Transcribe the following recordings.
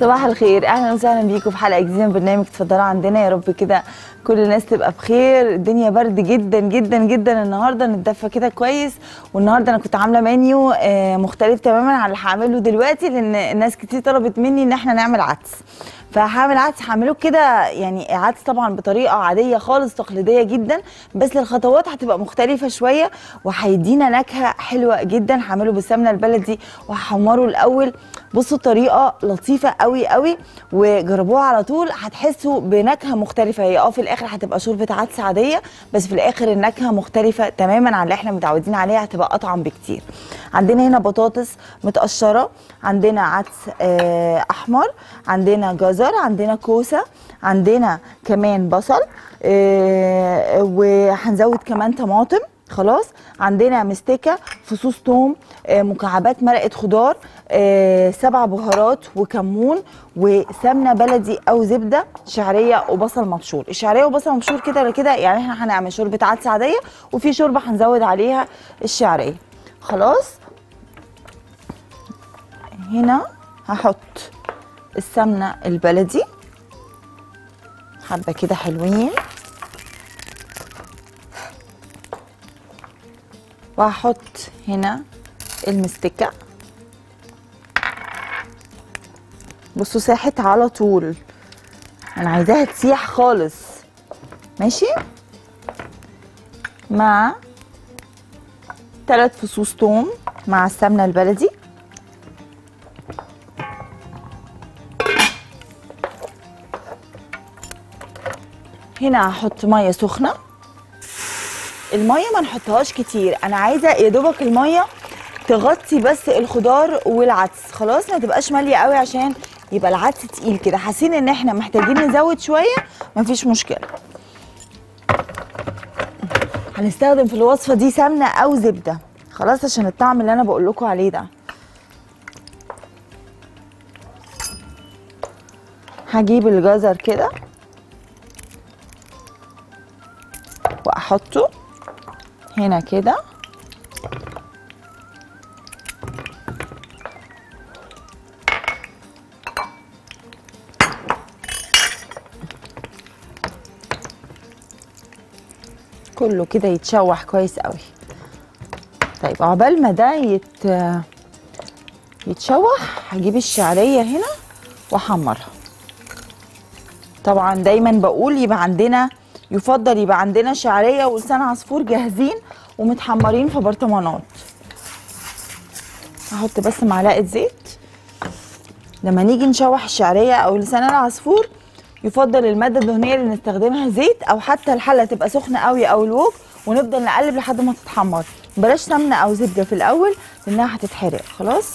صباح الخير اهلا وسهلا بيكم في حلقه جديده من برنامج اتفضلوا عندنا يا رب كده كل الناس تبقى بخير الدنيا برد جدا جدا جدا النهارده نتدفى كده كويس والنهارده انا كنت عامله منيو آه، مختلف تماما عن اللي هعمله دلوقتي لان الناس كتير طلبت مني ان احنا نعمل عدس فهعمل عدس هعمله كده يعني عدس طبعا بطريقه عاديه خالص تقليديه جدا بس الخطوات هتبقى مختلفه شويه وهيدينا نكهه حلوه جدا هعمله بالسمنه البلدي وهحمره الاول بصوا طريقه لطيفه قوي قوي وجربوها على طول هتحسوا بنكهه مختلفه هي اه في الاخر هتبقى شوربه عدس عاديه بس في الاخر النكهه مختلفه تماما عن اللي احنا متعودين عليها هتبقى اطعم بكتير عندنا هنا بطاطس متقشره عندنا عدس آه، احمر عندنا جزر عندنا كوسه عندنا كمان بصل آه، وهنزود كمان طماطم خلاص عندنا مستكه فصوص توم آه، مكعبات مرقه خضار آه، سبع بهارات وكمون وسمنه بلدي او زبده شعريه وبصل مبشور الشعريه وبصل مبشور كده ولا كده يعني احنا هنعمل شوربه عدس عاديه وفي شوربه هنزود عليها الشعريه خلاص هنا هحط السمنه البلدي حبه كده حلوين وهحط هنا المستكه بصوا ساحت على طول انا عايزاها تسيح خالص ماشي مع ثلاث فصوص توم مع السمنه البلدي هنا هحط ميه سخنه الميه ما نحطهاش كتير انا عايزه يا دوبك الميه تغطي بس الخضار والعدس خلاص ما تبقاش ماليه قوي عشان يبقى العدس تقيل كده حاسين ان احنا محتاجين نزود شويه مفيش مشكله هنستخدم في الوصفه دي سمنه او زبده خلاص عشان الطعم اللي انا بقول لكم عليه ده هجيب الجزر كده واحطه هنا كده كله كده يتشوح كويس قوي طيب عقبال ما ده يت يتشوح هجيب الشعريه هنا واحمرها طبعا دايما بقول يبقى عندنا يفضل يبقى عندنا شعريه ولسان عصفور جاهزين ومتحمرين في برطمانات هحط بس معلقه زيت لما نيجي نشوح الشعريه او لسان العصفور يفضل الماده الدهنيه اللي نستخدمها زيت او حتى الحله تبقى سخنه قوي او الوك ونفضل نقلب لحد ما تتحمر بلاش سمنه او زبده في الاول لانها هتتحرق خلاص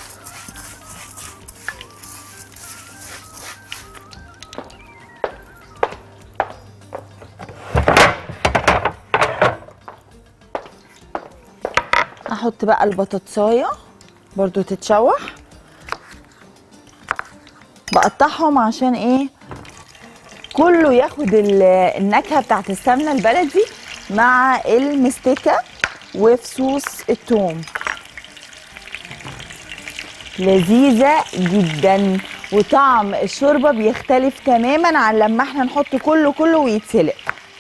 احط بقى البطاطسايه برضو تتشوح بقطعهم عشان ايه كله ياخد ال- النكهه بتاعت السمنه البلدي مع المستكه وفصوص الثوم لذيذه جدا وطعم الشوربه بيختلف تماما عن لما احنا نحط كله كله ويتسلق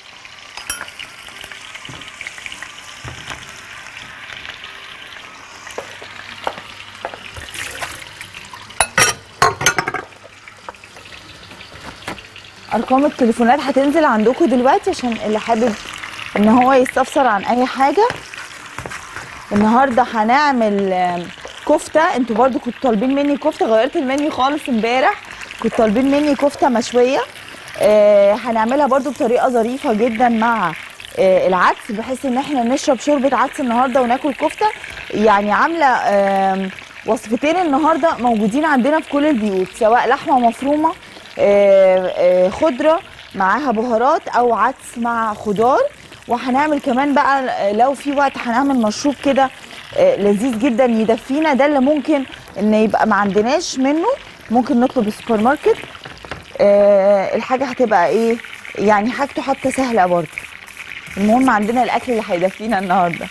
ارقام التليفونات هتنزل عندكم دلوقتي عشان اللي حابب ان هو يستفسر عن اي حاجه النهارده هنعمل آم، كفته انتوا برضو كنتوا طالبين مني كفته غيرت المنيو خالص امبارح كنتوا طالبين مني كفته مشويه آه هنعملها برضو بطريقه ظريفه جدا مع آه العدس بحيث ان احنا نشرب شوربه عدس النهارده وناكل كفته يعني عامله آم، وصفتين النهارده موجودين عندنا في كل البيوت سواء لحمه مفرومه آه، آه، خضره معاها بهارات او عدس مع خضار وهنعمل كمان بقى لو في وقت هنعمل مشروب كده آه، لذيذ جدا يدفينا ده اللي ممكن ان يبقى ما عندناش منه ممكن نطلب السوبر ماركت آه، الحاجه هتبقى ايه يعني حاجته حتى سهله برضه المهم عندنا الاكل اللي هيدفينا النهارده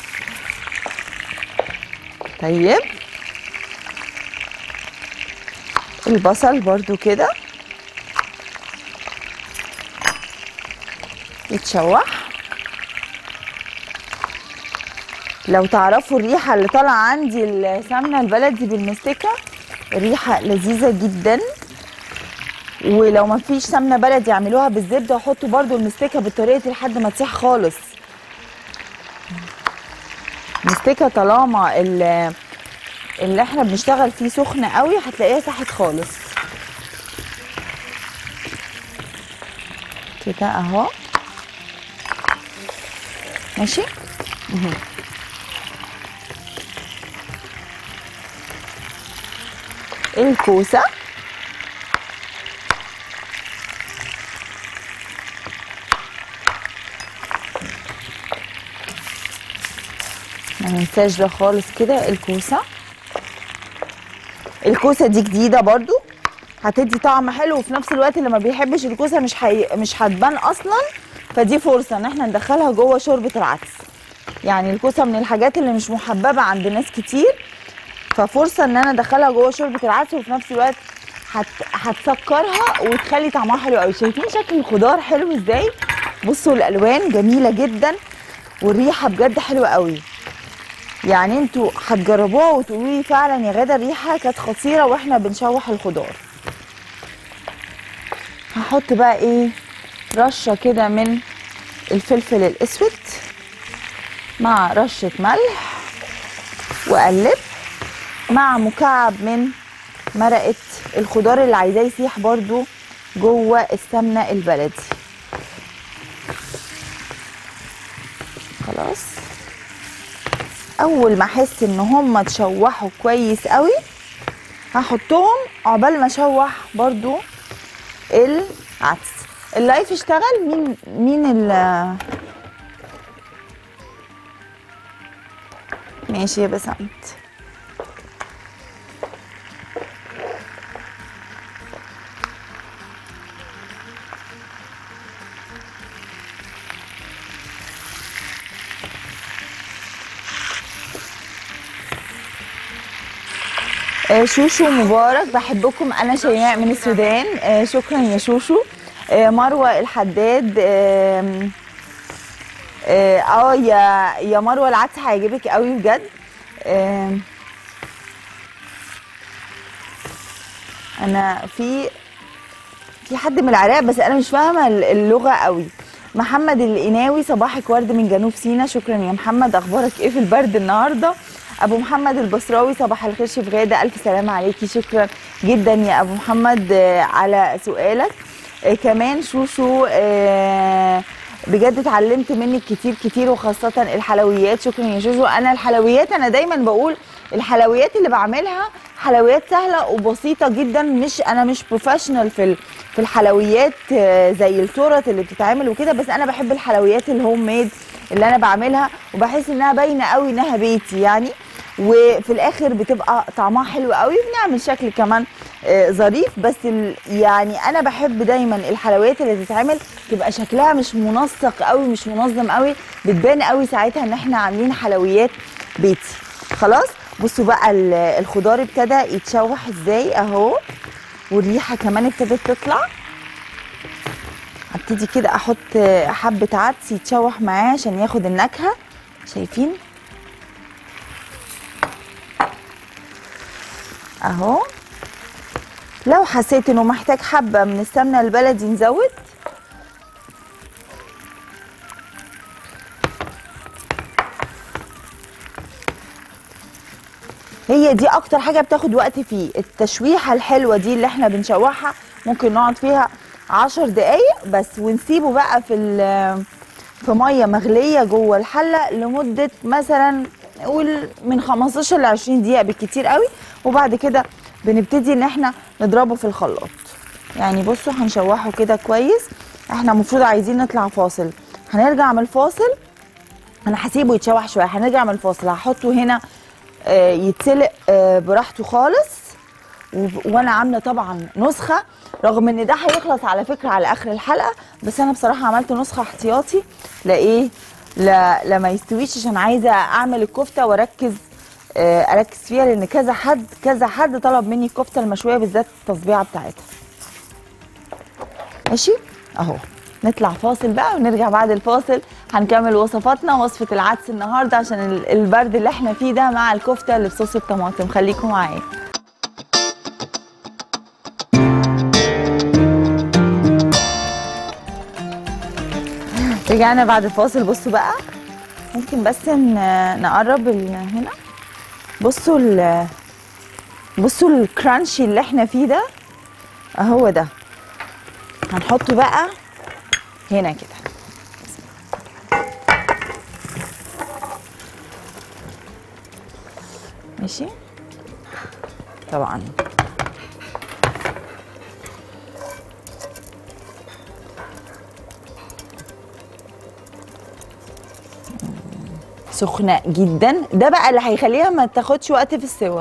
طيب البصل برضو كده يتشوح لو تعرفوا الريحه اللي طالعه عندي السمنه البلدي بالمستكه ريحه لذيذه جدا ولو ما فيش سمنه بلدي اعملوها بالزبده وحطوا برضو المستكه بالطريقه دي لحد ما تسيح خالص المستكه طالما ال- اللي احنا بنشتغل فيه سخن قوي هتلاقيها ساحت خالص كده اهو ماشي مهم. الكوسه ما ننساش ده خالص كده الكوسه الكوسه دي جديده برضو هتدي طعم حلو وفي نفس الوقت اللي ما بيحبش الكوسه مش حي... مش هتبان اصلا فدي فرصه ان احنا ندخلها جوه شوربه العدس يعني الكوسه من الحاجات اللي مش محببه عند ناس كتير ففرصه ان انا ادخلها جوه شوربه العدس وفي نفس الوقت هت... هتسكرها وتخلي طعمها حلو قوي شايفين شكل الخضار حلو ازاي بصوا الالوان جميله جدا والريحه بجد حلوه قوي يعني انتوا هتجربوها وتقولوا لي فعلا يا غاده الريحه كانت خطيره واحنا بنشوح الخضار هحط بقى ايه رشه كده من الفلفل الاسود مع رشه ملح واقلب مع مكعب من مرقه الخضار اللي عايزاه يسيح برضو جوه السمنه البلدي خلاص اول ما احس ان هم اتشوحوا كويس قوي هحطهم عقبال ما اشوح برضو العدس اللايف اشتغل مين مين ال ماشي يا بسنت آه، شوشو مبارك بحبكم انا شيماء من السودان آه، شكرا يا شوشو آه، مروه الحداد آم، اه آه، يا يا مروه العدس هيعجبك قوي بجد آم، انا في في حد من العراق بس انا مش فاهمه اللغه قوي محمد القناوي صباحك ورد من جنوب سينا شكرا يا محمد اخبارك ايه في البرد النهارده ابو محمد البصراوي صباح الخير شيف غاده الف سلامه عليكي شكرا جدا يا ابو محمد آه، على سؤالك آه، كمان شوشو آه، بجد اتعلمت منك كتير كتير وخاصة الحلويات شكرا يا شوشو انا الحلويات انا دايما بقول الحلويات اللي بعملها حلويات سهلة وبسيطة جدا مش انا مش بروفيشنال في ال- في الحلويات آه، زي التورت اللي بتتعمل وكده بس انا بحب الحلويات الهوم ميد اللي انا بعملها وبحس انها باينة قوي انها بيتي يعني وفي الاخر بتبقى طعمها حلو قوي بنعمل شكل كمان آه، ظريف بس ال- يعني انا بحب دايما الحلويات اللي تتعمل تبقى شكلها مش منسق قوي مش منظم قوي بتبان قوي ساعتها ان احنا عاملين حلويات بيتي خلاص بصوا بقى ال- الخضار ابتدى يتشوح ازاي اهو والريحه كمان ابتدت تطلع هبتدي كده احط حبه عدس يتشوح معاه عشان ياخد النكهه شايفين اهو لو حسيت انه محتاج حبه من السمنه البلدي نزود هي دي اكتر حاجه بتاخد وقت فيه التشويحه الحلوه دي اللي احنا بنشوحها ممكن نقعد فيها عشر دقايق بس ونسيبه بقى في ال- في ميه مغليه جوه الحله لمده مثلا نقول من 15 ل 20 دقيقه بالكتير قوي وبعد كده بنبتدي ان احنا نضربه في الخلاط يعني بصوا هنشوحه كده كويس احنا المفروض عايزين نطلع فاصل هنرجع من الفاصل انا هسيبه يتشوح شويه هنرجع من الفاصل هحطه هنا آه، يتسلق آه، براحته خالص وب- وانا عامله طبعا نسخه رغم ان ده هيخلص على فكره على اخر الحلقه بس انا بصراحه عملت نسخه احتياطي لايه لا لما يستويش عشان عايزه اعمل الكفته واركز آه، اركز فيها لان كذا حد كذا حد طلب مني الكفته المشويه بالذات التصبيعه بتاعتها ماشي اهو نطلع فاصل بقى ونرجع بعد الفاصل هنكمل وصفاتنا وصفه العدس النهارده عشان ال- البرد اللي احنا فيه ده مع الكفته اللي بصوص الطماطم خليكم معايا رجعنا بعد الفاصل بصوا بقى ممكن بس ن- نقرب ال- هنا بصوا ال بصوا الكرانشي اللي احنا فيه ده اهو ده هنحطه بقى هنا كده ماشي طبعا سخنة جدا ده بقى اللي هيخليها ما تاخدش وقت في السوا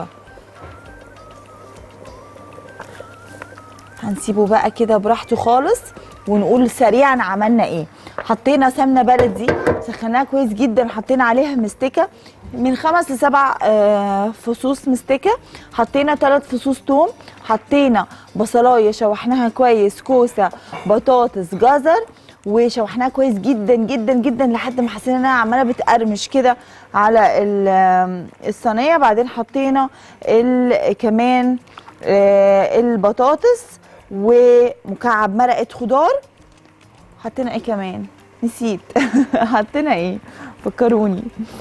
هنسيبه بقى كده براحته خالص ونقول سريعا عملنا ايه حطينا سمنه بلدي سخناها كويس جدا حطينا عليها مستكه من خمس لسبع آه، فصوص مستكه حطينا ثلاث فصوص توم حطينا بصلايه شوحناها كويس كوسه بطاطس جزر وشوحناها كويس جدا جدا جدا لحد ما حسينا انها عماله بتقرمش كده على ال- آم، الصينيه بعدين حطينا ال- كمان آه، البطاطس ومكعب مرقه خضار حطينا ايه كمان نسيت حطينا ايه فكروني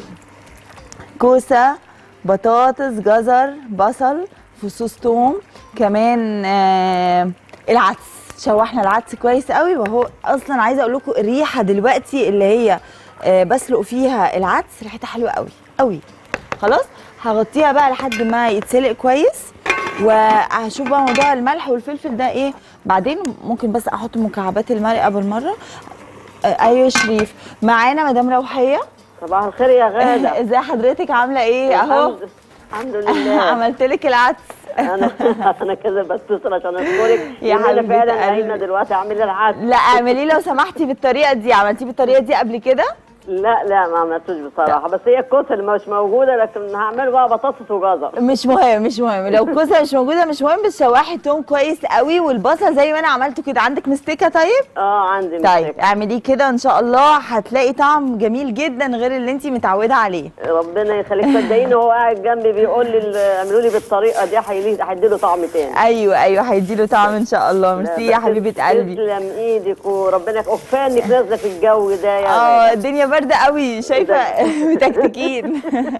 كوسه بطاطس جزر بصل فصوص توم كمان آه العدس شوحنا العدس كويس قوي وهو اصلا عايزه اقول لكم الريحه دلوقتي اللي هي آه بسلق فيها العدس ريحتها حلوه قوي قوي خلاص هغطيها بقى لحد ما يتسلق كويس وهشوف بقى موضوع الملح والفلفل ده ايه بعدين ممكن بس احط مكعبات المرقه بالمره آه ايوه شريف معانا مدام روحيه صباح الخير يا غادة ازي حضرتك عامله ايه اهو الحمد- الحمد لله عملت لك العدس انا انا كده بتصل عشان اشكرك يا إن انا حبيبة فعلا قلبي. قايمه دلوقتي اعمل العدس لا اعمليه لو سمحتي بالطريقه دي عملتيه بالطريقه دي قبل كده لا لا ما عملتوش بصراحه بس هي الكوسه اللي مش موجوده لكن هعمله بقى بطاطس وجزر مش مهم مش مهم لو الكوسه مش موجوده مش مهم بس شوحي توم كويس قوي والبصل زي ما انا عملته كده عندك مستكه طيب اه عندي طيب مستك. اعمليه كده ان شاء الله هتلاقي طعم جميل جدا غير اللي انت متعوده عليه ربنا يخليك صدقيني هو قاعد جنبي بيقول لي ال- اعملوا لي بالطريقه دي هيلي- هيديله طعم تاني ايوه ايوه هيديله طعم ان شاء الله ميرسي يا بس حبيبه قلبي تسلم ايدك وربنا يخ- وكفايه انك نازله في الجو ده يا اه غادة. الدنيا بارده قوي شايفه متكتكين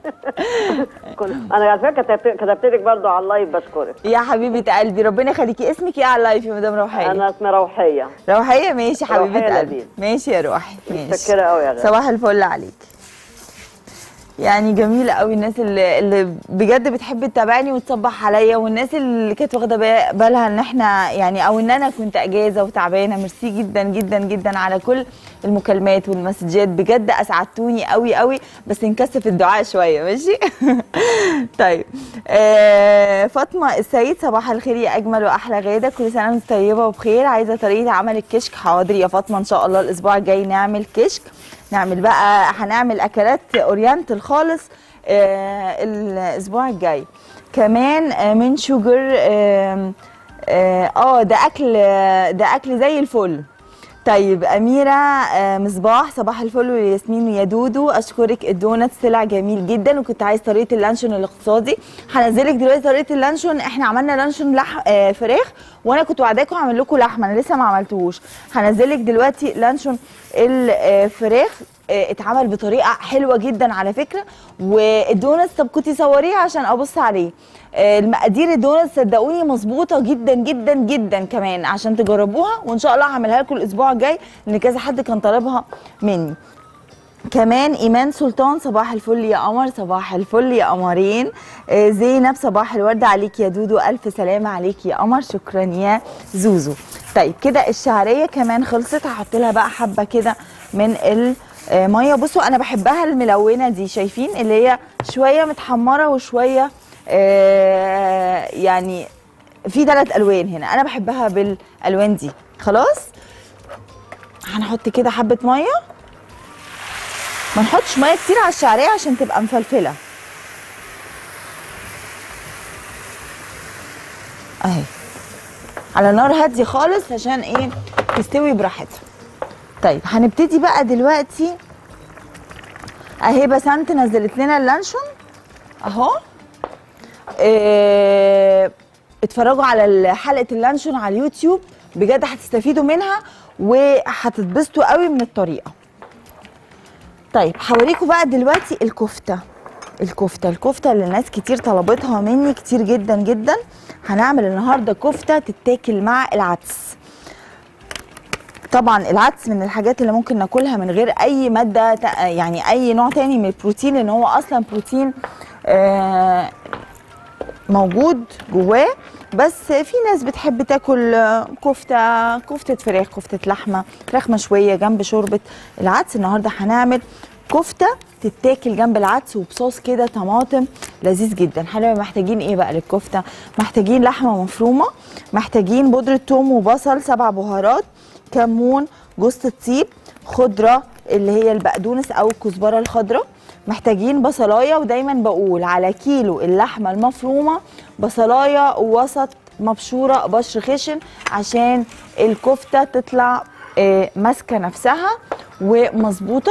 كنت- انا على فكره كتبت كتبت لك برضه على اللايف بشكرك يا حبيبه قلبي ربنا يخليكي اسمك ايه على اللايف يا مدام روحيه انا اسمي روحيه روحيه ماشي حبيبه روحية قلبي لذيذ. ماشي يا روحي ماشي متشكره قوي يا غادة صباح الفل عليك يعني جميلة قوي الناس اللي, اللي بجد بتحب تتابعني وتصبح عليا والناس اللي كانت واخده با- بالها ان احنا يعني او ان انا كنت اجازه وتعبانه ميرسي جدا جدا جدا على كل المكالمات والمسجات بجد اسعدتوني قوي قوي بس نكثف الدعاء شويه ماشي طيب آه فاطمه السيد صباح الخير يا اجمل واحلى غاده كل سنه وانت طيبه وبخير عايزه طريقه عمل الكشك حاضر يا فاطمه ان شاء الله الاسبوع الجاي نعمل كشك نعمل بقى هنعمل اكلات اورينتال خالص آه الاسبوع الجاي كمان آه من شوجر آه اه آه، ده اكل ده اكل زي الفل طيب أميرة آه، مصباح صباح الفل وياسمين ويا دودو أشكرك الدونات سلع جميل جدا وكنت عايز طريقة اللانشون الاقتصادي هنزلك دلوقتي طريقة اللانشون احنا عملنا لانشون لح آه، فراخ وانا كنت وعداكم اعمل لكم لحمه انا لسه ما عملتهوش هنزلك دلوقتي لانشون الفراخ آه، اتعمل بطريقه حلوه جدا على فكره والدونتس طب كنتي صوريه عشان ابص عليه آه، المقادير الدونتس صدقوني مظبوطه جدا جدا جدا كمان عشان تجربوها وان شاء الله هعملها لكم الاسبوع الجاي لان كذا حد كان طالبها مني كمان ايمان سلطان صباح الفل يا قمر صباح الفل يا قمرين آه، زينب صباح الورد عليك يا دودو الف سلامه عليك يا قمر شكرا يا زوزو طيب كده الشعريه كمان خلصت هحط لها بقى حبه كده من الميه بصوا انا بحبها الملونه دي شايفين اللي هي شويه متحمره وشويه آه، يعني في ثلاث الوان هنا انا بحبها بالالوان دي خلاص هنحط كده حبه ميه ما نحطش ميه كتير على الشعريه عشان تبقى مفلفله اهي على نار هاديه خالص عشان ايه تستوي براحتها طيب هنبتدي بقى دلوقتي اهي بسنت نزلت لنا اللانشون اهو إيه اتفرجوا على حلقه اللانشون على اليوتيوب بجد هتستفيدوا منها وهتتبسطوا قوي من الطريقه طيب هوريكم بقى دلوقتي الكفته الكفته الكفته اللي ناس كتير طلبتها مني كتير جدا جدا هنعمل النهارده كفته تتاكل مع العدس طبعا العدس من الحاجات اللي ممكن ناكلها من غير اي ماده تا- يعني اي نوع تاني من البروتين لان هو اصلا بروتين آه، موجود جواه بس في ناس بتحب تاكل آه، كفته كفته فراخ كفته لحمه فراخ مشويه جنب شوربه العدس النهارده هنعمل كفته تتاكل جنب العدس وبصوص كده طماطم لذيذ جدا هنبقى محتاجين ايه بقى للكفته محتاجين لحمه مفرومه محتاجين بودره ثوم وبصل سبع بهارات كمون جوز الطيب خضره اللي هي البقدونس او الكزبره الخضراء محتاجين بصلايه ودايما بقول على كيلو اللحمه المفرومه بصلايه وسط مبشوره بشر خشن عشان الكفته تطلع آه، ماسكه نفسها ومظبوطه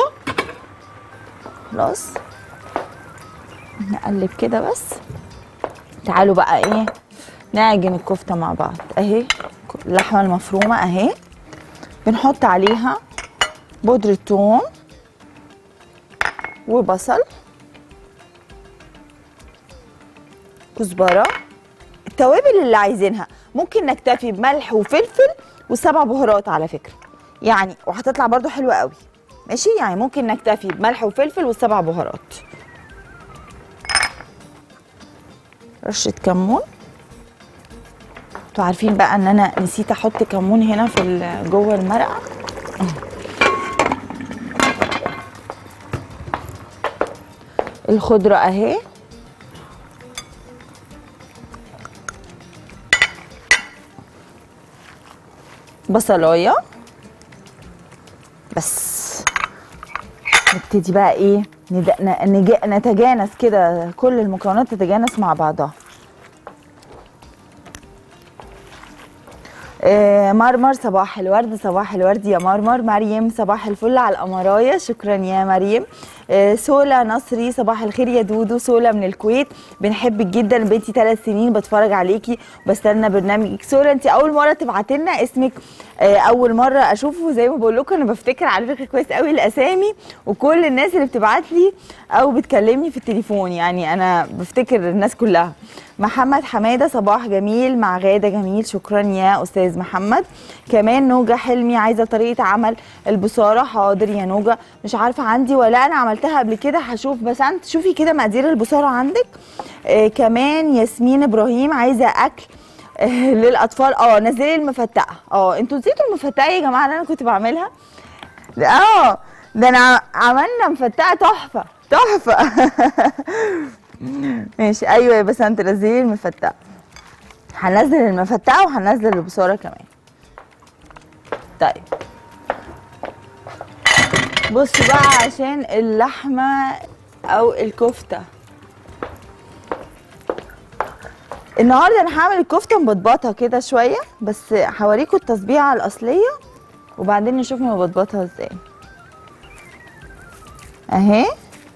خلاص نقلب كده بس تعالوا بقى ايه نعجن الكفته مع بعض اهي اللحمه المفرومه اهي بنحط عليها بودرة ثوم وبصل كزبرة التوابل اللي عايزينها ممكن نكتفي بملح وفلفل وسبع بهارات على فكرة يعني وهتطلع برضو حلوة قوي ماشي يعني ممكن نكتفي بملح وفلفل والسبع بهارات رشة كمون انتوا عارفين بقى ان انا نسيت احط كمون هنا في ال- جوه المرقه الخضره اهي بصلايه بس نبتدي بقى ايه ند- ن- نج- نتجانس كده كل المكونات تتجانس مع بعضها آه، مرمر صباح الورد صباح الورد يا مرمر مريم صباح الفل على القمرايه شكرا يا مريم آه، سولا نصري صباح الخير يا دودو سولا من الكويت بنحبك جدا بنتي ثلاث سنين بتفرج عليكي وبستنى برنامجك سولا انت اول مره تبعتي لنا اسمك آه، اول مره اشوفه زي ما بقول لكم انا بفتكر على فكره كويس قوي الاسامي وكل الناس اللي بتبعت لي او بتكلمني في التليفون يعني انا بفتكر الناس كلها محمد حماده صباح جميل مع غاده جميل شكرا يا استاذ محمد كمان نوجه حلمي عايزه طريقه عمل البصاره حاضر يا نوجه مش عارفه عندي ولا انا عملتها قبل كده هشوف بس انت شوفي كده مقادير البصاره عندك آه كمان ياسمين ابراهيم عايزه اكل آه، للاطفال اه نزلي المفتقه اه انتوا نسيتوا المفتقه يا جماعه اللي انا كنت بعملها ده- اه ده انا عملنا مفتقه تحفه تحفه ماشي ايوه يا بس انت نزلي المفتقه هنزل المفتقه وهنزل البصاره كمان طيب بصوا بقى عشان اللحمه او الكفته النهارده انا هعمل الكفته مبطبطه كده شويه بس هوريكم التصبيعه الاصليه وبعدين نشوف مبطبطها ازاي اهي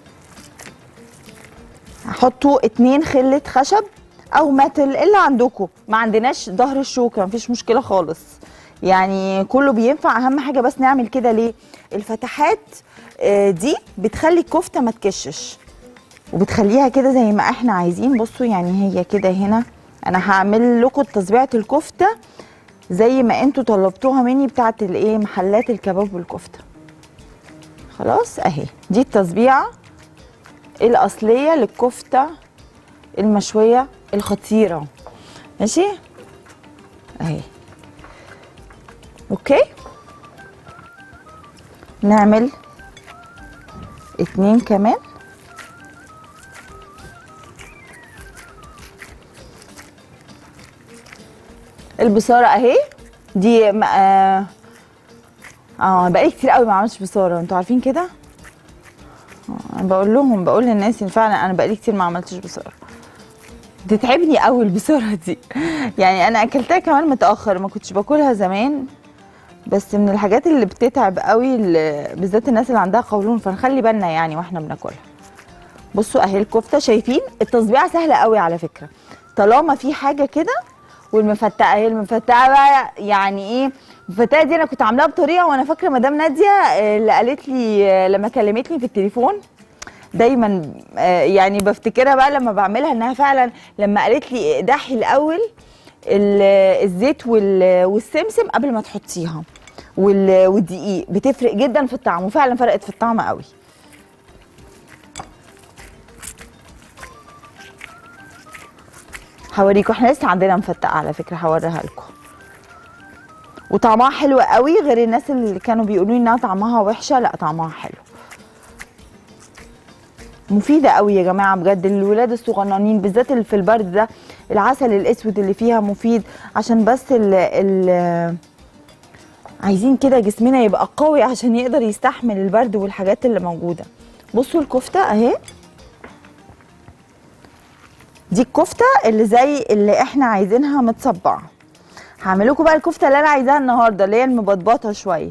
هحطوا اتنين خلة خشب او ماتل اللي عندكم ما عندناش ظهر الشوكة مفيش مشكلة خالص يعني كله بينفع اهم حاجة بس نعمل كده ليه الفتحات آه، دي بتخلي الكفتة ما تكشش وبتخليها كده زي ما احنا عايزين بصوا يعني هي كده هنا انا هعمل لكم تصبيعة الكفتة زي ما انتوا طلبتوها مني بتاعت الايه محلات الكباب والكفتة خلاص اهي دي التصبيعه الاصليه للكفته المشويه الخطيره ماشي اهي اوكي نعمل اتنين كمان البصاره اهي دي م- اه اه بقالي كتير قوي ما عملتش بصاره انتوا عارفين كده انا بقول لهم بقول للناس إن فعلا انا بقالي كتير ما عملتش بصاره بتتعبني قوي البصاره دي يعني انا اكلتها كمان متاخر ما كنتش باكلها زمان بس من الحاجات اللي بتتعب قوي ال- بالذات الناس اللي عندها قولون فنخلي بالنا يعني واحنا بناكلها بصوا اهي الكفته شايفين التصبيعه سهله قوي على فكره طالما في حاجه كده والمفتقه هي المفتقه بقى يعني ايه المفتقه دي انا كنت عاملاها بطريقه وانا فاكره مدام ناديه آه، اللي قالت لي آه، لما كلمتني في التليفون دايما آه، يعني بفتكرها بقى لما بعملها انها فعلا لما قالت لي اقدحي الاول ال- الزيت وال- والسمسم قبل ما تحطيها وال- والدقيق بتفرق جدا في الطعم وفعلا فرقت في الطعم قوي هوريكم احنا لسه عندنا مفتقه على فكره هوريها لكم وطعمها حلو قوي غير الناس اللي كانوا بيقولوا لي انها طعمها وحشه لا طعمها حلو مفيدة قوي يا جماعة بجد للولاد الصغننين بالذات اللي في البرد ده العسل الأسود اللي فيها مفيد عشان بس ال ال عايزين كده جسمنا يبقى قوي عشان يقدر يستحمل البرد والحاجات اللي موجودة بصوا الكفتة اهي دي الكفتة اللي زي اللي احنا عايزينها متصبعة هعمل لكم بقى الكفتة اللي انا عايزاها النهاردة اللي هي المبطبطة شوية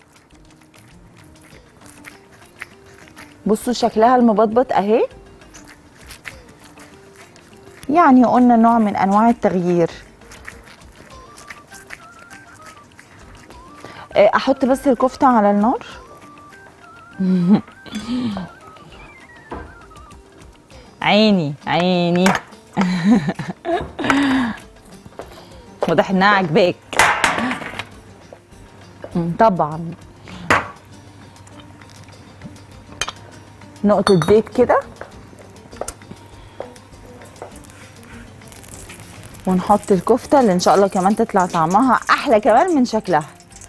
بصوا شكلها المبطبط اهي يعني قلنا نوع من انواع التغيير آه، احط بس الكفته على النار عيني عيني واضح انها عجباك مم، طبعا نقطة زيت كده ونحط الكفتة اللي ان شاء الله كمان تطلع طعمها احلى كمان من شكلها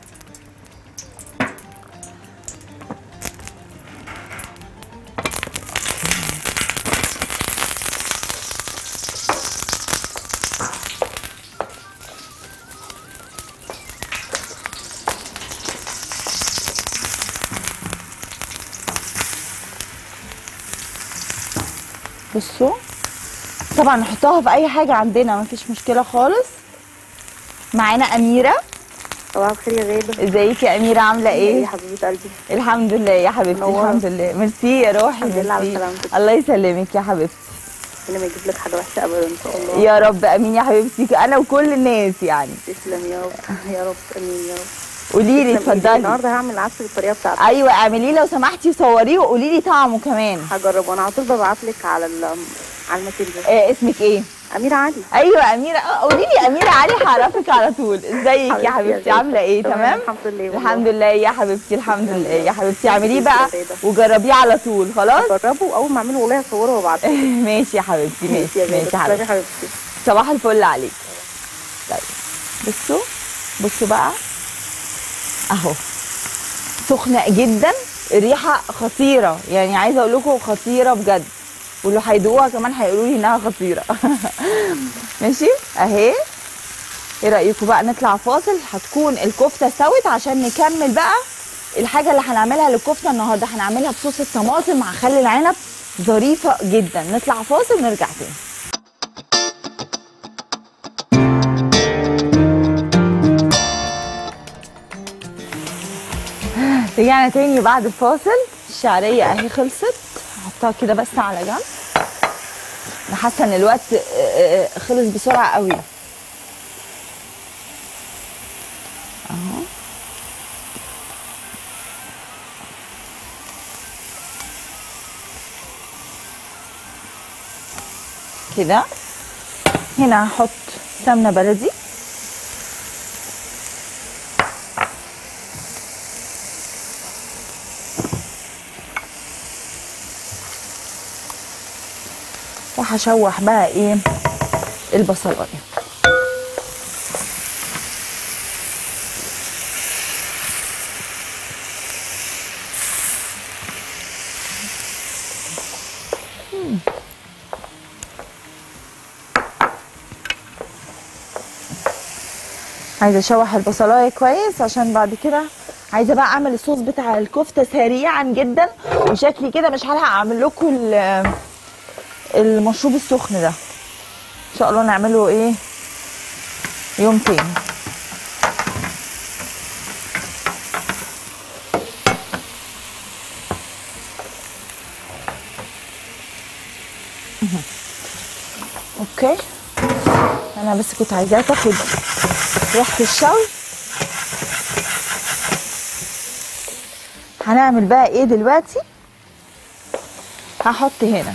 بصوا طبعا نحطها في اي حاجة عندنا مفيش مشكلة خالص معانا اميرة صباح الخير يا غاده ازيك يا اميرة عاملة ايه ايه يا حبيبه قلبي الحمد لله يا حبيبتي منورة. الحمد لله ميرسي يا روحي الحمد لله على ميرسي. سلامتك. الله يسلمك يا حبيبتي انا ما يجيب لك حاجه وحشه ابدا ان شاء الله يا رب امين يا حبيبتي انا وكل الناس يعني تسلم يا رب يا رب امين يا رب قولي لي تسلم إيدك. اتفضلي النهارده هعمل العدس بالطريقه بتاعتي ايوه اعمليه لو سمحتي وصوريه وقولي لي طعمه كمان هجرب وانا على طول ببعت لك على ال على الماسنجر آه اسمك ايه اميره علي ايوه اميره اه قولي لي اميره علي هعرفك على طول ازيك يا حبيبتي غالية. عامله ايه تمام الحمد لله والله. الحمد لله يا حبيبتي الحمد لله يا حبيبتي اعمليه ميرسي بقى يا غادة. وجربيه على طول خلاص جربه اول ما اعمله والله هصوره وابعته ماشي يا حبيبتي ماشي يا ماشي غاده يا تسلمي حبيبتي حبيبتي صباح الفل عليك طيب بصوا بصوا بقى اهو سخنه جدا الريحه خطيره يعني عايزه اقول لكم خطيره بجد واللي هيدوقوها كمان هيقولوا لي انها خطيره ماشي اهي ايه رايكم بقى نطلع فاصل هتكون الكفته استوت عشان نكمل بقى الحاجه اللي هنعملها للكفته النهارده هنعملها بصوص الطماطم مع خل العنب ظريفه جدا نطلع فاصل ونرجع تاني رجعنا تاني بعد الفاصل الشعرية اهي خلصت هحطها كده بس على جنب انا حاسه ان الوقت آه، آه، خلص بسرعه قوي اهو كده هنا هحط سمنه بلدي وهشوح بقى ايه البصلايه مم. عايزه اشوح البصلايه كويس عشان بعد كده عايزه بقى اعمل الصوص بتاع الكفته سريعا جدا وشكلي كده مش هلحق اعمل لكم ال- المشروب السخن ده ان شاء الله نعمله ايه يوم تاني اوكي انا بس كنت عايزاها تاخد ريحه الشوي هنعمل بقى ايه دلوقتي هحط هنا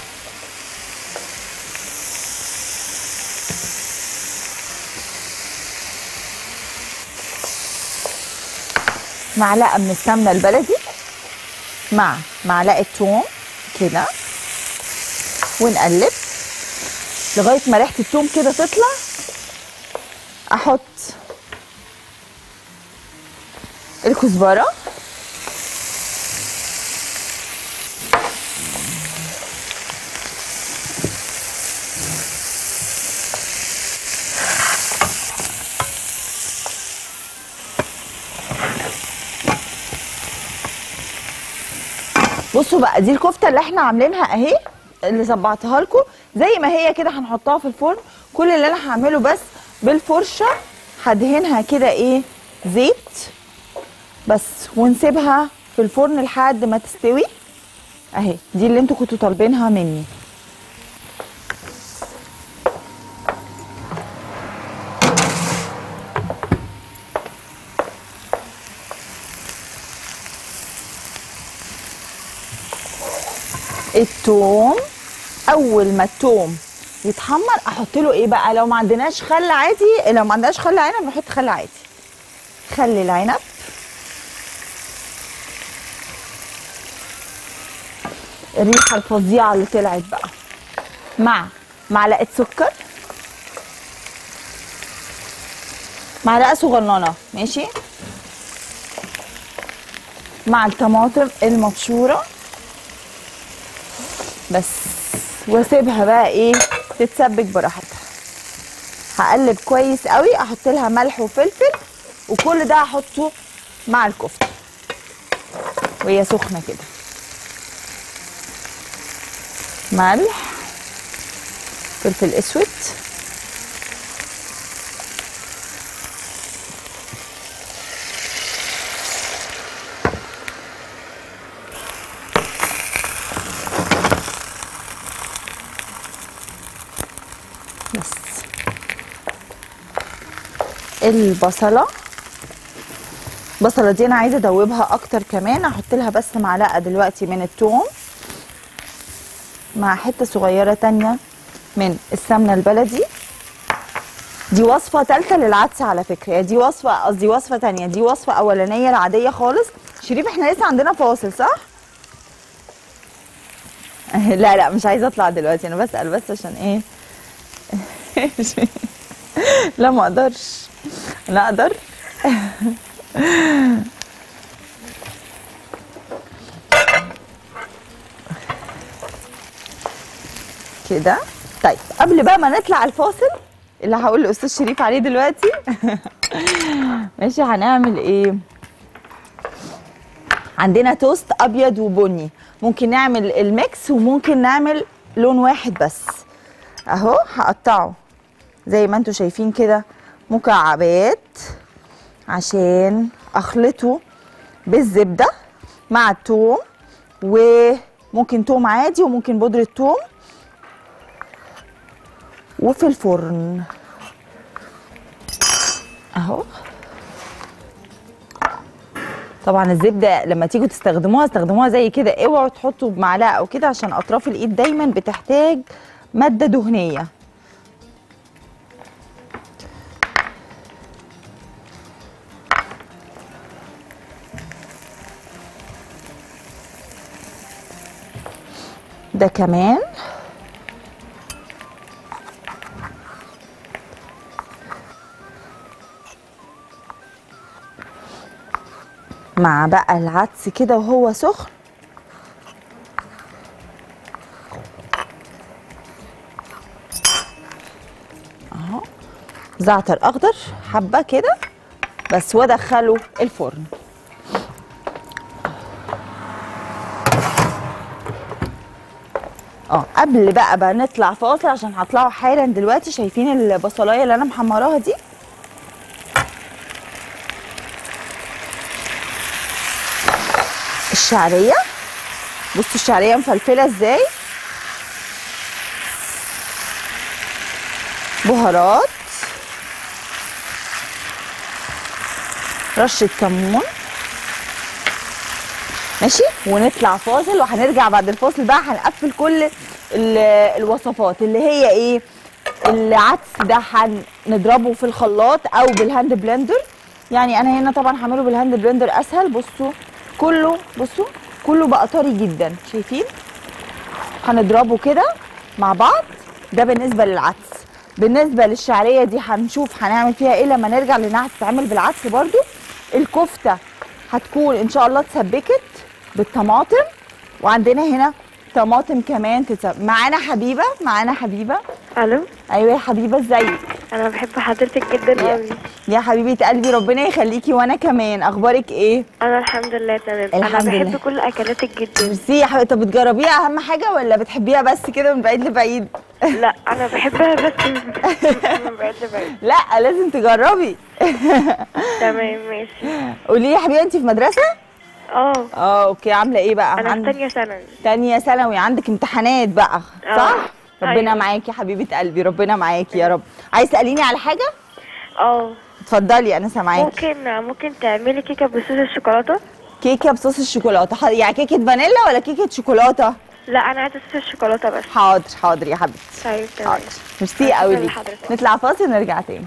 معلقه من السمنه البلدي مع معلقه توم كده ونقلب لغايه ما ريحه التوم كده تطلع احط الكزبره بصوا بقى دي الكفته اللي احنا عاملينها اهي اللي صبعتها لكم زي ما هي كده هنحطها في الفرن كل اللي انا هعمله بس بالفرشه هدهنها كده ايه زيت بس ونسيبها في الفرن لحد ما تستوي اهي دي اللي انتوا كنتوا طالبينها مني التوم اول ما التوم يتحمر احط له ايه بقى لو ما عندناش خل عادي لو ما عندناش خل عنب نحط خل عادي خل العنب الريحه الفظيعه اللي طلعت بقى مع معلقه سكر معلقه صغننه ماشي مع الطماطم المبشوره بس واسيبها بقى ايه تتسبك براحتها هقلب كويس قوي احط لها ملح وفلفل وكل ده هحطه مع الكفته وهي سخنه كده ملح فلفل اسود بس البصله البصله دي انا عايزه ادوبها اكتر كمان احط لها بس معلقه دلوقتي من الثوم مع حته صغيره تانية من السمنه البلدي دي وصفه ثالثه للعدس على فكره دي وصفه قصدي وصفه تانية دي وصفه اولانيه العاديه خالص شريف احنا لسه عندنا فاصل صح لا لا مش عايزه اطلع دلوقتي انا بسال بس عشان ايه لا ما اقدرش لا اقدر كده طيب قبل بقى ما نطلع الفاصل اللي هقول لاستاذ شريف عليه دلوقتي ماشي هنعمل ايه عندنا توست ابيض وبني ممكن نعمل الميكس وممكن نعمل لون واحد بس اهو هقطعه زي ما انتم شايفين كده مكعبات عشان اخلطه بالزبده مع الثوم وممكن توم عادي وممكن بودره ثوم وفي الفرن اهو طبعا الزبده لما تيجوا تستخدموها استخدموها زي كده اوعوا تحطوا بمعلقه او كده عشان اطراف الايد دايما بتحتاج ماده دهنيه ده كمان مع بقى العدس كده وهو سخن اهو زعتر اخضر حبه كده بس وادخله الفرن اه قبل بقى بقى نطلع فاصل عشان هطلعوا حالا دلوقتي شايفين البصلايه اللي انا محمراها دي الشعريه بصوا الشعريه مفلفله ازاي بهارات رشه كمون ماشي ونطلع فاصل وهنرجع بعد الفاصل بقى هنقفل كل ال- الوصفات اللي هي ايه العدس ده هنضربه في الخلاط او بالهاند بلندر يعني انا هنا طبعا هعمله بالهاند بلندر اسهل بصوا كله بصوا كله بقى طري جدا شايفين هنضربه كده مع بعض ده بالنسبه للعدس بالنسبه للشعريه دي هنشوف هنعمل فيها ايه لما نرجع لانها هتتعمل بالعدس برضو الكفته هتكون ان شاء الله اتسبكت بالطماطم وعندنا هنا طماطم كمان تتسبك معانا حبيبه معانا حبيبه الو ايوه يا حبيبه ازيك انا بحب حضرتك جدا يا- قوي يا حبيبه قلبي ربنا يخليكي وانا كمان اخبارك ايه انا الحمد لله تمام الحمد انا بحب لله. كل اكلاتك جدا ميرسي يا حبيبه طب بتجربيها اهم حاجه ولا بتحبيها بس كده من بعيد لبعيد لا انا بحبها بس من بعيد لبعيد لا لازم تجربي تمام ماشي قولي لي يا حبيبه انت في مدرسه اه اه اوكي عامله ايه بقى انا في عند- تانية ثانوي تانية ثانوي عندك امتحانات بقى آه. صح ربنا أيوة. معاكي يا حبيبه قلبي ربنا معاكي يا رب عايز تساليني على حاجه اه اتفضلي انا سامعاكي ممكن ممكن تعملي كيكه بصوص الشوكولاته كيكه بصوص الشوكولاته ح- يعني كيكه فانيلا ولا كيكه شوكولاته لا انا عايزه صوص الشوكولاته بس حاضر حاضر يا حبيبتي طيب تمام حاضر ميرسي قوي شكراً ليكي لحضرتك. نطلع فاصل ونرجع تاني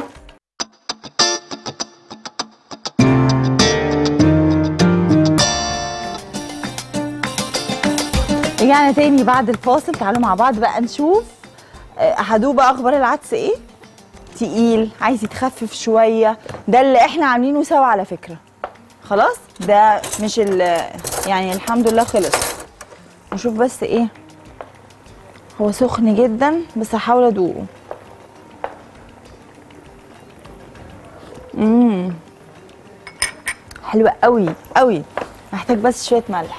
رجعنا تاني بعد الفاصل تعالوا مع بعض بقى نشوف آه، هدوق بقى اخبار العدس ايه تقيل عايز يتخفف شويه ده اللي احنا عاملينه سوا على فكره خلاص ده مش ال يعني الحمد لله خلص نشوف بس ايه هو سخن جدا بس هحاول ادوقه امم حلوه قوي قوي محتاج بس شويه ملح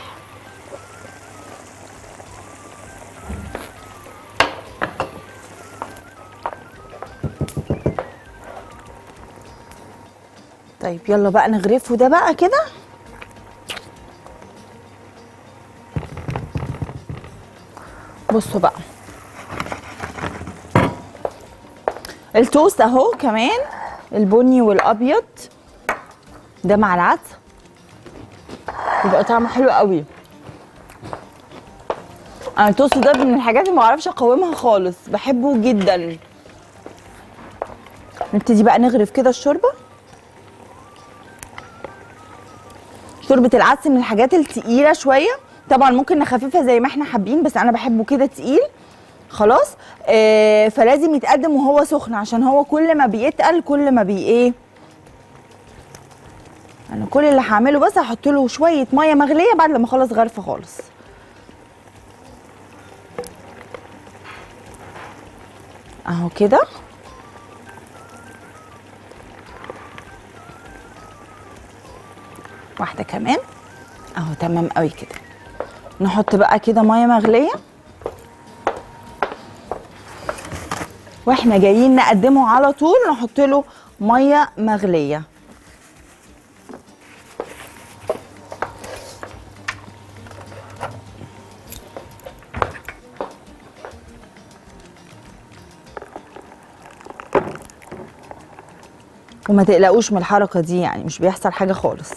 طيب يلا بقى نغرفه ده بقى كده بصوا بقى التوست اهو كمان البني والابيض ده مع العدس يبقى طعمه حلو قوي انا التوست ده من الحاجات اللي ما اعرفش اقاومها خالص بحبه جدا نبتدي بقى نغرف كده الشوربه شوربه العدس من الحاجات التقيله شويه طبعا ممكن نخففها زي ما احنا حابين بس انا بحبه كده تقيل خلاص آه فلازم يتقدم وهو سخن عشان هو كل ما بيتقل كل ما بي ايه انا كل اللي هعمله بس هحط له شويه ميه مغليه بعد لما اخلص غرفه خالص اهو كده واحده كمان اهو تمام قوي كده نحط بقى كده ميه مغليه واحنا جايين نقدمه على طول نحط له ميه مغليه وما تقلقوش من الحركه دي يعني مش بيحصل حاجه خالص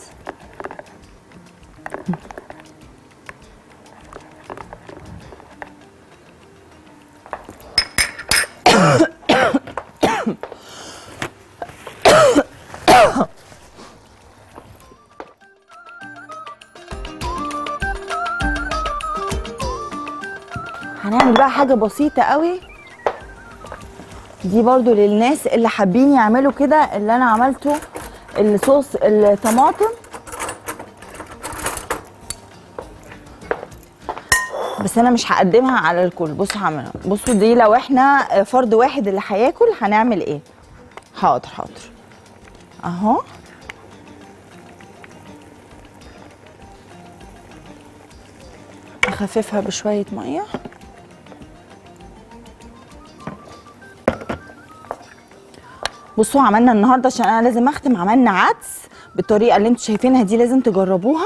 هنعمل بقى حاجه بسيطه قوي دي برضو للناس اللي حابين يعملوا كده اللي انا عملته الصوص الطماطم بس انا مش هقدمها على الكل بصوا هعملها بصوا دي لو احنا فرد واحد اللي هياكل هنعمل ايه حاضر حاضر اهو اخففها بشويه ميه بصوا عملنا النهارده عشان انا لازم اختم عملنا عدس بالطريقه اللي انتوا شايفينها دي لازم تجربوها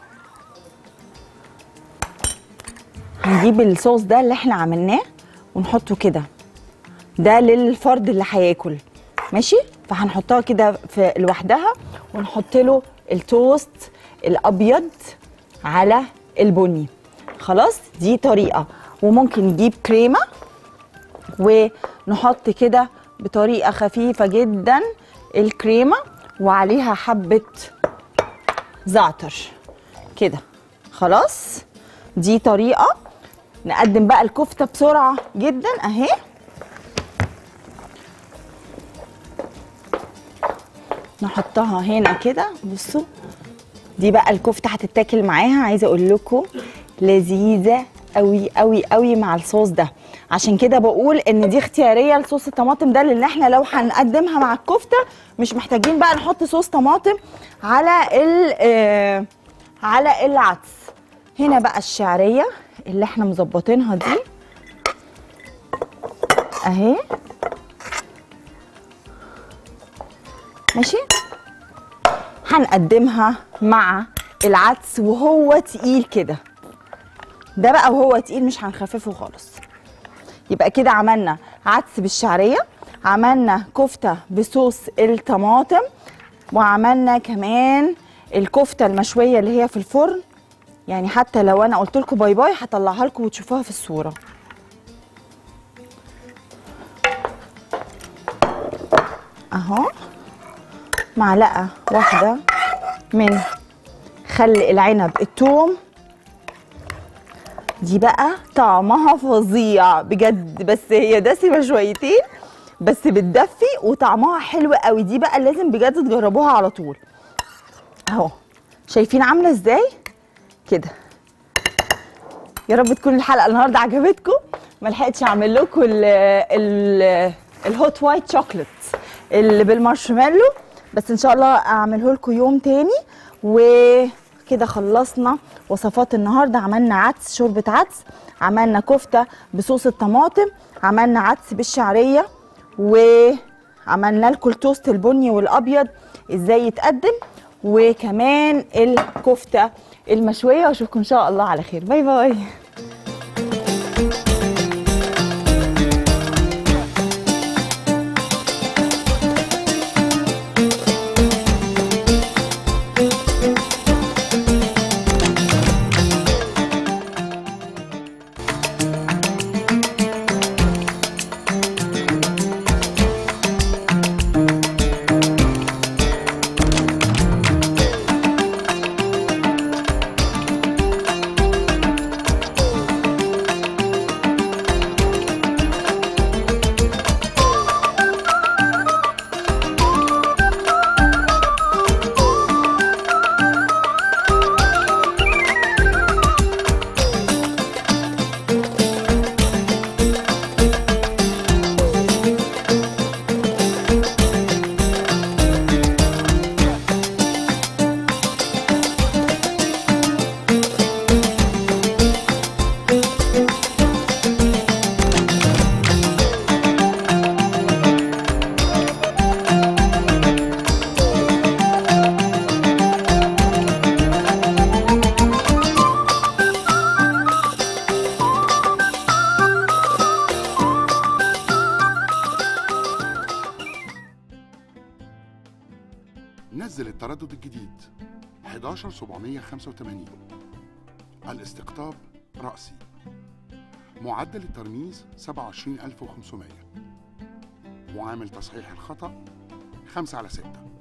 هنجيب الصوص ده اللي احنا عملناه ونحطه كده ده للفرد اللي هياكل ماشي فهنحطها كده في لوحدها ونحط له التوست الابيض على البني خلاص دي طريقه وممكن نجيب كريمه ونحط كده بطريقه خفيفه جدا الكريمه وعليها حبه زعتر كده خلاص دي طريقه نقدم بقى الكفته بسرعه جدا اهي نحطها هنا كده بصوا دي بقى الكفته هتتاكل معاها عايزه اقول لكم لذيذه قوي قوي قوي مع الصوص ده عشان كده بقول ان دي اختياريه لصوص الطماطم ده لان احنا لو هنقدمها مع الكفته مش محتاجين بقى نحط صوص طماطم على ال آه، على العدس هنا بقى الشعريه اللي احنا مظبطينها دي اهي ماشي هنقدمها مع العدس وهو تقيل كده ده بقى وهو تقيل مش هنخففه خالص يبقى كده عملنا عدس بالشعريه عملنا كفته بصوص الطماطم وعملنا كمان الكفته المشويه اللي هي في الفرن يعني حتى لو انا قلت لكم باي باي هطلعها لكم وتشوفوها في الصوره اهو معلقه واحده من خل العنب التوم دي بقى طعمها فظيع بجد بس هي دسمه شويتين بس بتدفي وطعمها حلو قوي دي بقى لازم بجد تجربوها على طول اهو شايفين عامله ازاي كده يا رب تكون الحلقه النهارده عجبتكم ما لحقتش اعمل لكم ال ال الهوت وايت شوكليت اللي بالمارشميلو بس ان شاء الله اعمله لكم يوم تاني وكده خلصنا وصفات النهارده عملنا عدس شوربه عدس عملنا كفته بصوص الطماطم عملنا عدس بالشعريه وعملنا لكم التوست البني والابيض ازاي يتقدم وكمان الكفته المشويه واشوفكم ان شاء الله على خير باي باي نزل التردد الجديد 11785 الاستقطاب رأسي معدل الترميز 27500 معامل تصحيح الخطأ 5 على 6